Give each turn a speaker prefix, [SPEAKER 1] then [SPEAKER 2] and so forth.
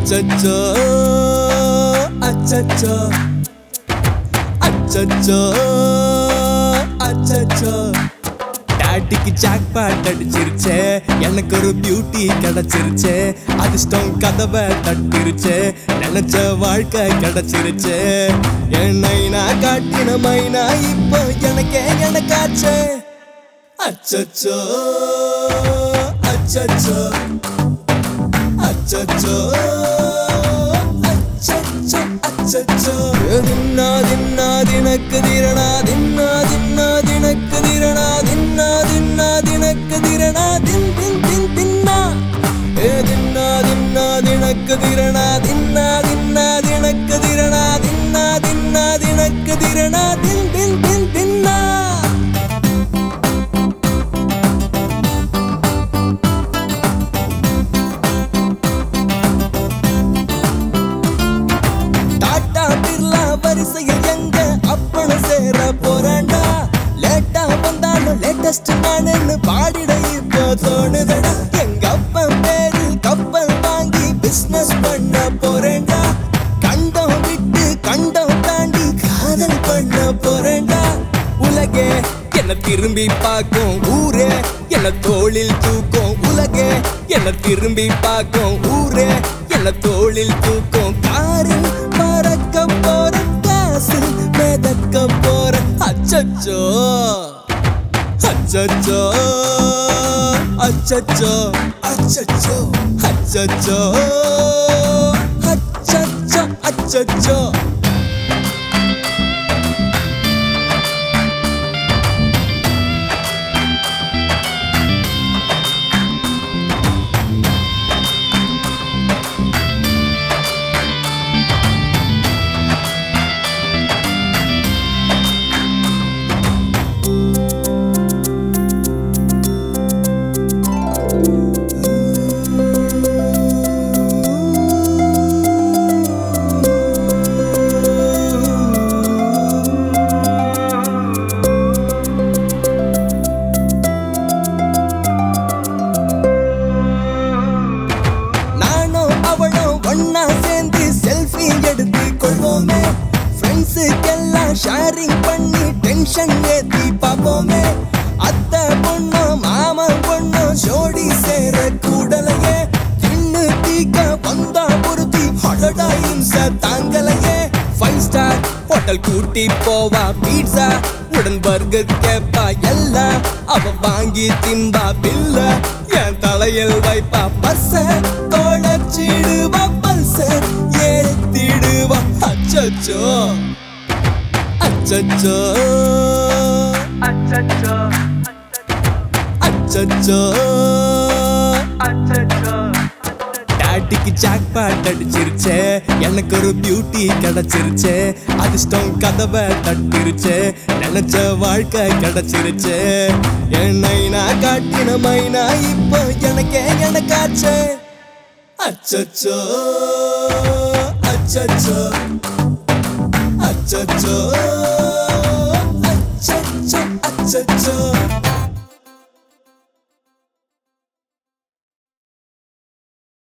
[SPEAKER 1] அச்சச்சோ அச்சச்சோ அச்சச்சோ அச்சச்சோ டாட்டிக்கு ஜாக் பாட் அடிச்சிருச்சே எனக்கு ஒரு பியூட்டி கிடைச்சிருச்சே அதிர்ஷ்டம் கதவை தட்டிருச்சே நினைச்ச வாழ்க்கை கிடைச்சிருச்சே என்னை நான் காட்டின மைனா இப்போ எனக்கே எனக்காச்சே அச்சச்சோ அச்சச்சோ அச்சச்சோ அச்சச்சோ அச்சச்சோ தின்னா தின்னா தினக்கு திரணா தின்னா தின்னா தினக்கு திரணா தின்னா தின்னா தினக்கு திரணா தின் தின் தின் தின்னா ஏ தின்னா தின்னா தினக்கு திரணா தின்னா தின்னா தினக்கு திரணா தின்னா தின்னா தினக்கு திரணா தின் தின் தின் தின்னா டாடா பிர்லா வரிசையில் எங்க அப்பன சேர போறாண்டா லேட்டா வந்தாலும் லேட்டஸ்ட் நானு பாடிட இப்போ தோணுதடா எங்க அப்பன் பேரு கப்பல் வாங்கி பிசினஸ் பண்ண போறேன்டா கண்டம் விட்டு கண்டம் தாண்டி காதல் பண்ண போறேன்டா உலகே என்ன திரும்பி பார்க்கும் ஊரே என்ன தோளில் தூக்கும் உலகே என்ன திரும்பி பார்க்கும் ஊரே என்ன தோளில் தூக்கும் காரில் பறக்க போற காசில் மிதக்க போற அச்சச்சோ அச்சச்சோ அச்சச்சோ அச்சச்சோ அச்சச்சோ அச்சச்சோ அச்சச்சோ நானும் அவளும் ஒன்னா சேர்ந்து செல்ஃபி எடுத்து கொள்வோமே ஃப்ரெண்ட்ஸுக்கெல்லாம் ஷேரிங் பண்ணி டென்ஷன் ஏத்தி பார்ப்போமே அத்தை பொண்ணும் மாமன் பொண்ணும் ஜோடி சேர கூடலையே தின்னு தீக்க வந்தா பொருத்தி அடடா இம்ச தாங்கலையே ஃபைவ் ஸ்டார் ஹோட்டல் கூட்டி போவா பீட்சா உடன் பர்கர் கேப்பா எல்லாம் அவ வாங்கி திம்பா பில்ல என் தலையில் வைப்பா பஸ்ஸ தொலைச்சிடுவா பல்ச ஏத்திடுவா அச்சச்சோ அச்சச்சோ
[SPEAKER 2] அச்சச்சோ
[SPEAKER 1] அச்சச்சோ
[SPEAKER 2] அச்சச்சோ
[SPEAKER 1] டாட்டிக்கு ஜாக் பாட் அடிச்சிருச்சே எனக்கு ஒரு பியூட்டி கிடைச்சிருச்சே அதிர்ஷ்டம் கதவை தட்டிருச்சே நினைச்ச வாழ்க்கை கிடைச்சிருச்சே என்னை நான் காட்டின மைனா இப்போ எனக்கே எனக்காச்சே அச்சச்சோ அச்சச்சோ அச்சச்சோ அச்சச்சோ அச்சச்சோ